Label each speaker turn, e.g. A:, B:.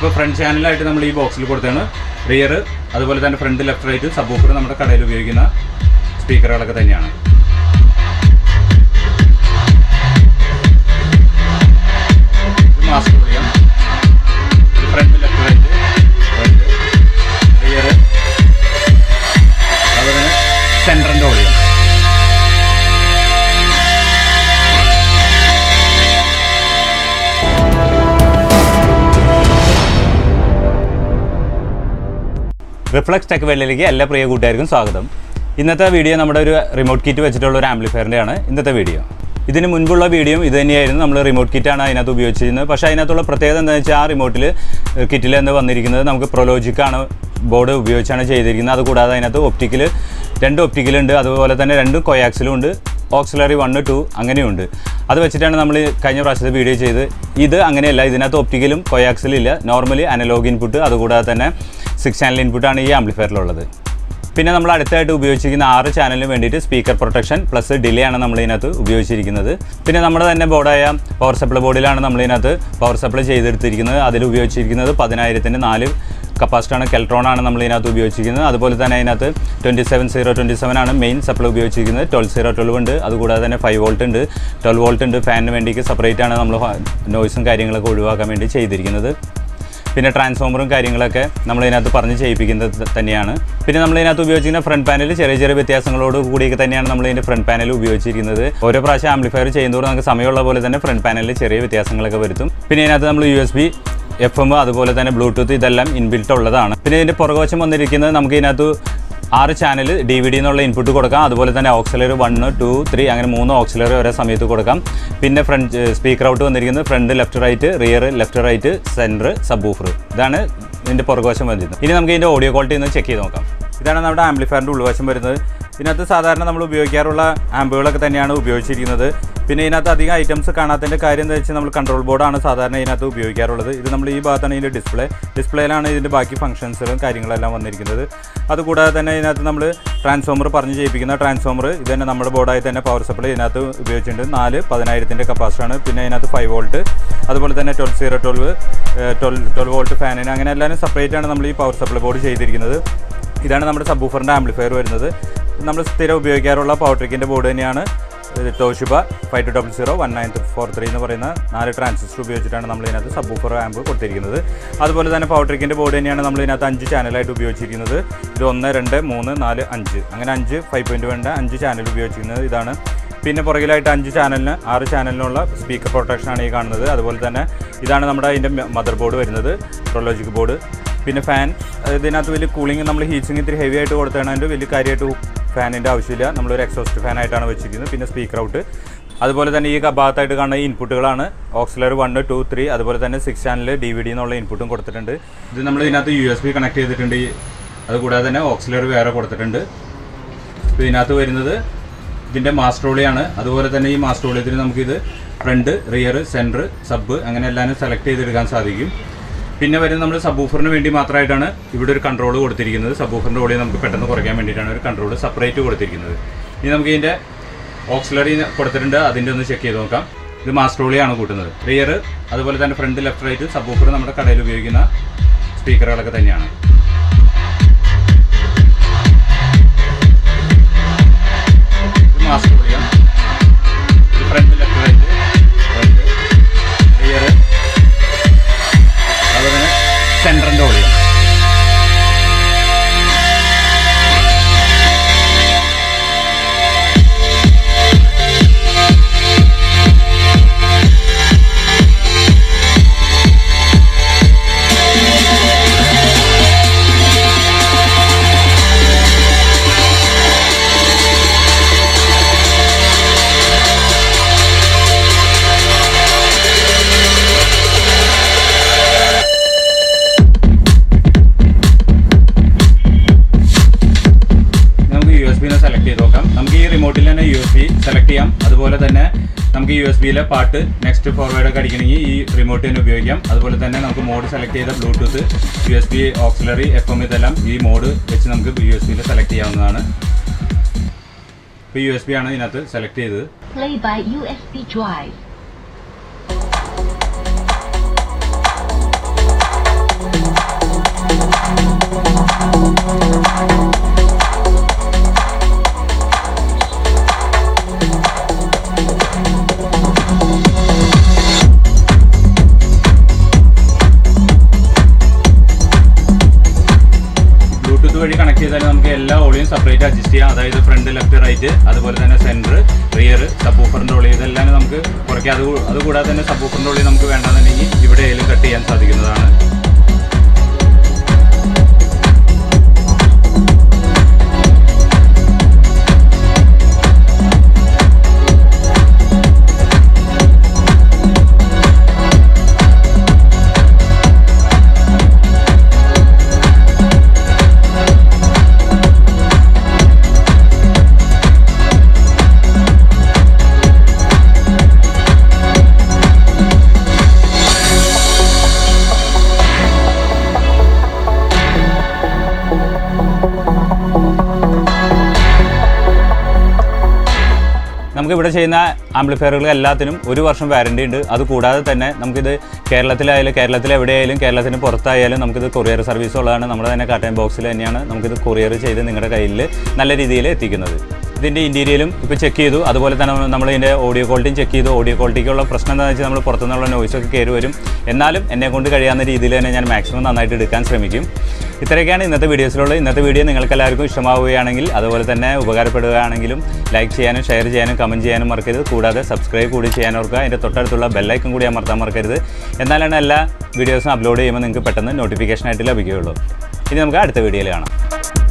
A: ഇപ്പോൾ ഫ്രണ്ട് ചാനലായിട്ട് നമ്മൾ ഈ ബോക്സിൽ കൊടുത്തതാണ് റിയർ അതുപോലെ തന്നെ front left right subwoofer നമ്മുടെ കടയിൽ ഉപയോഗിക്കുന്ന സ്പീക്കറുകളൊക്കെ തന്നെയാണ് ഇത് മാസ്റ്റർ വോളിയം ഇത് front left right front rear അതുപോലെ തന്നെ സെൻറ്ററിൻ്റെ വോളിയം റിഫ്ലക്സ് ടെക് വെള്ളിലേക്ക് എല്ലാ പ്രിയ കൂട്ടുകാർക്കും സ്വാഗതം ഇന്നത്തെ വീഡിയോ നമ്മുടെ ഒരു റിമോട്ട് കിറ്റ് വെച്ചിട്ടുള്ള ഒരു ആംപ്ലിഫയറിൻ്റെ ആണ് ഇന്നത്തെ വീഡിയോ ഇതിന് മുൻപുള്ള വീഡിയോ ഇത് തന്നെയായിരുന്നു നമ്മൾ റിമോട്ട് കിറ്റാണ് അതിനകത്ത് ഉപയോഗിച്ചിരുന്നത് പക്ഷേ അതിനകത്തുള്ള പ്രത്യേകത എന്താണെന്ന് വെച്ചാൽ ആ റിമോട്ടിൽ കിറ്റിൽ എന്ന് വന്നിരിക്കുന്നത് നമുക്ക് പ്രൊലോജിക്കാണ് ബോർഡ് ഉപയോഗിച്ചാണ് ചെയ്തിരിക്കുന്നത് അതുകൂടാതെ അതിനകത്ത് ഒപ്റ്റിക്കൽ രണ്ട് ഒപ്റ്റിക്കലുണ്ട് അതുപോലെ തന്നെ രണ്ട് കൊയാക്സിലും ഉണ്ട് ഓക്സിലറി വണ്ണ് ടു അങ്ങനെയുണ്ട് അത് വെച്ചിട്ടാണ് നമ്മൾ കഴിഞ്ഞ പ്രാവശ്യത്തെ വീഡിയോ ചെയ്ത് ഇത് അങ്ങനെയല്ല ഇതിനകത്ത് ഒപ്റ്റിക്കലും കൊയാക്സിലും ഇല്ല നോർമലി അനലോഗ് ഇൻപുട്ട് അതുകൂടാതെ തന്നെ സിക്സ് ചാനൽ ഇൻപുട്ടാണ് ഈ ആംപ്ലിഫയറിലുള്ളത് പിന്നെ നമ്മൾ അടുത്തായിട്ട് ഉപയോഗിച്ചിരിക്കുന്ന ആറ് ചാനലിന് വേണ്ടിയിട്ട് സ്പീക്കർ പ്രൊട്ടക്ഷൻ പ്ലസ് ഡിലേ ആണ് നമ്മൾ ഇതിനകത്ത് ഉപയോഗിച്ചിരിക്കുന്നത് പിന്നെ നമ്മുടെ തന്നെ ബോർഡായ പവർ സപ്ലൈ ബോർഡിലാണ് നമ്മൾ ഇതിനകത്ത് പവർ സപ്ലൈ ചെയ്തെടുത്തിരിക്കുന്നത് അതിൽ ഉപയോഗിച്ചിരിക്കുന്നത് പതിനായിരത്തിൻ്റെ നാല് കപ്പാസിറ്റാണ് കെൽട്രോൺ ആണ് നമ്മൾ ഇതിനകത്ത് ഉപയോഗിച്ചിരിക്കുന്നത് അതുപോലെ തന്നെ അതിനകത്ത് twenty seven zero twenty seven ആണ് മെയിൻ സപ്ലൈ ഉപയോഗിച്ചിരിക്കുന്നത് ട്വൽവ് സീറോ ട്വൽവ് ഉണ്ട് അതുകൂടാതെ തന്നെ ഫൈവ് വോൾട്ട് ഉണ്ട് ട്വൽവ് വോൾട്ട് ഉണ്ട് ഫാനിന് വേണ്ടിയിട്ട് സെപ്പറേറ്റ് ആണ് നമ്മൾ നോയ്സും കാര്യങ്ങളൊക്കെ ഒഴിവാക്കാൻ വേണ്ടി ചെയ്തിരിക്കുന്നത് പിന്നെ ട്രാൻസ്ഫോമറും കാര്യങ്ങളൊക്കെ നമ്മൾ ഇതിനകത്ത് പറഞ്ഞ് ചെയ്യിപ്പിക്കുന്നത് ത- തന്നെയാണ് പിന്നെ നമ്മൾ ഇതിനകത്ത് ഉപയോഗിച്ചിരുന്ന ഫ്രണ്ട് പാനൽ ചെറിയ ചെറിയ വ്യത്യാസങ്ങളോട് കൂടിയൊക്കെ തന്നെയാണ് നമ്മൾ ഇതിൻ്റെ ഫ്രണ്ട് പാനൽ ഉപയോഗിച്ചിരിക്കുന്നത് ഓരോ പ്രാവശ്യം ആംപ്ലിഫയർ ചെയ്യുന്നതോറും നമുക്ക് സമയമുള്ള പോലെ തന്നെ ഫ്രണ്ട് പാനലിൽ ചെറിയ വ്യത്യാസങ്ങളൊക്കെ വരുത്തും പിന്നെ ഇതിനകത്ത് നമ്മൾ U S B F M അതുപോലെ തന്നെ ബ്ലൂടൂത്ത് ഇതെല്ലാം ഇൻബിൽട്ട് ഉള്ളതാണ് പിന്നെ ഇതിൻ്റെ പുറകുവശം വന്നിരിക്കുന്നത് നമുക്ക് ഇതിനകത്ത് ആറ് ചാനൽ ഡി വി ഡി എന്നുള്ള ഇൻപുട്ട് കൊടുക്കാം അതുപോലെ തന്നെ ഓക്സിലറി വണ്ണ് ടു ത്രീ അങ്ങനെ മൂന്ന് ഓക്സിലറി ഒരേ സമയത്ത് കൊടുക്കാം പിന്നെ ഫ്രണ്ട് സ്പീക്കർ ഔട്ട് വന്നിരിക്കുന്നത് front left right rear left right centre subwoofer ഇതാണ് ഇതിൻ്റെ പുറകുവശം വരുന്നത് ഇനി നമുക്ക് ഇതിൻ്റെ ഓഡിയോ ക്വാളിറ്റി ഒന്ന് ചെക്ക് ചെയ്ത് നോക്കാം ഇതാണ് നമ്മുടെ ആംപ്ലിഫയറിൻ്റെ ഉൾവശം വരുന്നത് ഇതിനകത്ത് സാധാരണ നമ്മൾ ഉപയോഗിക്കാറുള്ള ആമ്പുകളൊക്കെ തന്നെയാണ് ഉപയോഗിച്ചിരിക്കുന്നത് പിന്നെ ഇതിനകത്ത് അധികം ഐറ്റംസ് കാണാത്തതിൻ്റെ കാര്യം എന്താ വെച്ചാൽ നമ്മൾ കൺട്രോൾ ബോർഡാണ് സാധാരണ ഇതിനകത്ത് ഉപയോഗിക്കാറുള്ളത് ഇത് നമ്മൾ ഈ ഭാഗത്താണ് ഇതിൻ്റെ ഡിസ്പ്ലേ ഡിസ്പ്ലേയിലാണ് ഇതിൻ്റെ ബാക്കി ഫംഗ്ഷൻസുകളും കാര്യങ്ങളെല്ലാം വന്നിരിക്കുന്നത് അതുകൂടാതെ തന്നെ ഇതിനകത്ത് നമ്മൾ ട്രാൻസ്ഫോമർ പറഞ്ഞ് ചെയ്യിപ്പിക്കുന്ന ട്രാൻസ്ഫോമർ ഇത് തന്നെ നമ്മുടെ ബോർഡായി തന്നെ പവർ സപ്ലൈ ഇതിനകത്ത് ഉപയോഗിച്ചിട്ടുണ്ട് നാല് പതിനായിരത്തിൻ്റെ കപ്പാസിറ്റാണ് പിന്നെ ഇതിനകത്ത് ഫൈവ് വോൾട്ട് അതുപോലെ തന്നെ twelve zero twelve twelve twelve volt ഫാനിന് അങ്ങനെ എല്ലാവരും സെപ്പറേറ്റ് ആണ് നമ്മൾ ഈ പവർ സപ്ലൈ ബോർഡ് ചെയ്തിരിക്കുന്നത് ഇതാണ് നമ്മുടെ സബ് ഊഫറിൻ്റെ ആംപ്ലിഫയർ വരുന്നത് നമ്മൾ സ്ഥിരം ഉപയോഗിക്കാറുള്ള പവർ ട്രിക്കിൻ്റെ ബോർഡ് തന്നെയാണ് Toshiba five two double zero one nine four three എന്ന് പറയുന്ന നാല് ട്രാൻസിസ്റ്റർ ഉപയോഗിച്ചിട്ടാണ് നമ്മൾ ഇതിനകത്ത് സബ് ഊഫർ ആമ്പ് കൊടുത്തിരിക്കുന്നത് അതുപോലെ തന്നെ പവർ ട്രിക്കിൻ്റെ ബോർഡ് തന്നെയാണ് നമ്മൾ ഇതിനകത്ത് അഞ്ച് ചാനലായിട്ട് ഉപയോഗിച്ചിരിക്കുന്നത് ഇത് ഒന്ന് രണ്ട് മൂന്ന് നാല് അഞ്ച് അങ്ങനെ അഞ്ച് ഫൈവ് പോയിൻറ്റ് വേണ്ട അഞ്ച് ചാനൽ ഉപയോഗിച്ചിരിക്കുന്നത് ഇതാണ് പിന്നെ പുറകിലായിട്ട് അഞ്ച് ചാനലിന് ആറ് ചാനലിനുള്ള സ്പീക്കർ പ്രൊട്ടക്ഷനാണ് ഈ കാണുന്നത് അതുപോലെ തന്നെ ഇതാണ് നമ്മുടെ അതിൻ്റെ മദർ ബോർഡ് വരുന്നത് പ്രൊലോജിക് ബോർഡ് പിന്നെ ഫാൻ ഇതിനകത്ത് വലിയ കൂളിംഗ് നമ്മൾ ഹീറ്റിംഗ് ഇത്തിരി ഹെവി ആയിട്ട് കൊടുത്താണ് അതിൻ്റെ വലിയ കാര്യമായിട്ട് ഫാനിൻ്റെ ആവശ്യമില്ല നമ്മളൊരു എക്സോസ്റ്റ് ഫാനായിട്ടാണ് വെച്ചിരിക്കുന്നത് പിന്നെ സ്പീക്കർ ഔട്ട് അതുപോലെ തന്നെ ഈ ഭാഗത്തായിട്ട് കാണുന്ന ഈ ഇൻപുട്ടുകളാണ് ഓക്സിലർ വൺ ടു ത്രീ അതുപോലെ തന്നെ six channel D V D എന്നുള്ള ഇൻപുട്ടും കൊടുത്തിട്ടുണ്ട് ഇത് നമ്മൾ ഇതിനകത്ത് യു എസ് ബി കണക്ട് ചെയ്തിട്ടുണ്ട് ഈ- അതുകൂടാതെ തന്നെ ഓക്സിലർ വേറെ കൊടുത്തിട്ടുണ്ട് ഇപ്പോൾ ഇതിനകത്ത് വരുന്നത് ഇതിൻ്റെ മാസ്റ്ററോളിയാണ് അതുപോലെ തന്നെ ഈ മാസ്റ്ററോളിയത്തിൽ നമുക്കിത് ഫ്രണ്ട് റിയർ സെൻറ്റർ സബ് അങ്ങനെ എല്ലാം സെലക്ട് ചെയ്തെടുക്കാൻ സാധിക്കും പിന്നെ വരുന്നത് നമ്മൾ സബ് ഊഫറിന് വേണ്ടി മാത്രമായിട്ടാണ് ഇവിടെ ഒരു കൺട്രോൾ കൊടുത്തിരിക്കുന്നത് സബ് ഊഫറിൻ്റെ ഓളിയെ നമുക്ക് പെട്ടെന്ന് കുറയ്ക്കാൻ വേണ്ടിയിട്ടാണ് ഒരു കൺട്രോൾ സെപ്പറേറ്റ് കൊടുത്തിരിക്കുന്നത് ഇനി നമുക്ക് ഇതിൻ്റെ ഓക്സിലറി കൊടുത്തിട്ടുണ്ട് അതിൻ്റെ ഒന്ന് ചെക്ക് ചെയ്ത് നോക്കാം ഇത് മാസ്റ്ററോളിയാണ് കൂട്ടുന്നത് റിയർ അതുപോലെ തന്നെ front left right subwoofer നമ്മുടെ കടയിൽ ഉപയോഗിക്കുന്ന സ്പീക്കറുകളൊക്കെ തന്നെയാണ് ഇത് മാസ്റ്റർ വോളിയം ഇത് front left right front rear അതുപോലെ തന്നെ സെൻറ്ററിൻ്റെ വോളിയം നമുക്ക് യു എസ് ബിനെ സെലക്ട് ചെയ്ത് നോക്കാം നമുക്ക് ഈ റിമോട്ടിൽ തന്നെ യു എസ് ബി സെലക്ട് ചെയ്യാം അതുപോലെ തന്നെ നമുക്ക് യു എസ് ബിയിലെ പാട്ട് നെക്സ്റ്റ് ഫോർവേഡ് ഒക്കെ അടിക്കണമെങ്കിൽ ഈ റിമോട്ട് തന്നെ ഉപയോഗിക്കാം അതുപോലെ തന്നെ നമുക്ക് മോഡ് സെലക്ട് ചെയ്ത Bluetooth U S B auxiliary F M ഇതെല്ലാം ഈ മോഡ് വെച്ച് നമുക്ക് യു എസ് ബിയിൽ സെലക്ട് ചെയ്യാവുന്നതാണ് ഇപ്പോൾ യു എസ് ബി ആണ് ഇതിനകത്ത് സെലക്ട് ചെയ്തത്
B: Play by USB drive.
A: Volume separate adjust ചെയ്യാം അതായത് ഫ്രണ്ട് ലെഫ്റ്റ് റൈറ്റ് അതുപോലെ തന്നെ സെൻറ്റർ റിയർ സബൂഫറിൻ്റെ വോളിയം ഇതെല്ലാം നമുക്ക് കുറയ്ക്കാം അത് കൂ- അതുകൂടാതെ തന്നെ സബൂഫറിൻ്റെ വോളിയം നമുക്ക് വേണമെന്നുണ്ടെങ്കിൽ ഇവിടെ ആയാലും കട്ട് ചെയ്യാൻ സാധിക്കുന്നതാണ് നമുക്ക് ഇവിടെ ചെയ്യുന്ന ആംപ്ലിഫയറുകൾ എല്ലാത്തിനും ഒരു വർഷം വാറണ്ടി ഉണ്ട് അതുകൂടാതെ തന്നെ നമുക്കിത് കേരളത്തിലായാലും കേരളത്തിൽ എവിടെയായാലും കേരളത്തിന് പുറത്തായാലും നമുക്കിത് കൊറിയർ സർവീസ് ഉള്ളതാണ് നമ്മുടെ തന്നെ കാട്ടൻ ബോക്സിൽ തന്നെയാണ് നമുക്കിത് കൊറിയർ ചെയ്ത് നിങ്ങളുടെ കയ്യിൽ നല്ല രീതിയിൽ എത്തിക്കുന്നത് ഇതിൻ്റെ ഇൻറ്റീരിയലും ഇപ്പോൾ ചെക്ക് ചെയ്തു അതുപോലെ തന്നെ നമ്മൾ ഇതിൻ്റെ ഓഡിയോ ക്വാളിറ്റിയും ചെക്ക് ചെയ്തു ഓഡിയോ ക്വാളിറ്റിക്കുള്ള പ്രശ്നം എന്താണെന്ന് വെച്ചാൽ നമ്മൾ പുറത്തുനിന്നുള്ള നോയ്സൊക്കെ കയറി വരും എന്നാലും എന്നെ കൊണ്ട് കഴിയാവുന്ന രീതിയിൽ തന്നെ ഞാൻ മാക്സിമം നന്നായിട്ട് എടുക്കാൻ ശ്രമിക്കും ഇത്രയൊക്കെയാണ് ഇന്നത്തെ വീഡിയോസിലുള്ളത് ഇന്നത്തെ വീഡിയോ നിങ്ങൾക്ക് എല്ലാവർക്കും ഇഷ്ടമാവുകയാണെങ്കിൽ അതുപോലെ തന്നെ ഉപകാരപ്പെടുകയാണെങ്കിലും ലൈക്ക് ചെയ്യാനും ഷെയർ ചെയ്യാനും കമൻറ്റ് ചെയ്യാനും മറക്കരുത് കൂടാതെ സബ്സ്ക്രൈബ് കൂടി ചെയ്യാൻ ഓർക്കുക അതിൻ്റെ തൊട്ടടുത്തുള്ള ബെല്ലൈക്കൺ കൂടി അമർത്താൻ മറക്കരുത് എന്നാലാണ് എല്ലാ വീഡിയോസും അപ്ലോഡ് ചെയ്യുമ്പോൾ നിങ്ങൾക്ക് പെട്ടെന്ന് നോട്ടിഫിക്കേഷനായിട്ട് ലഭിക്കുകയുള്ളൂ ഇനി നമുക്ക് അടുത്ത വീഡിയോയിൽ കാണാം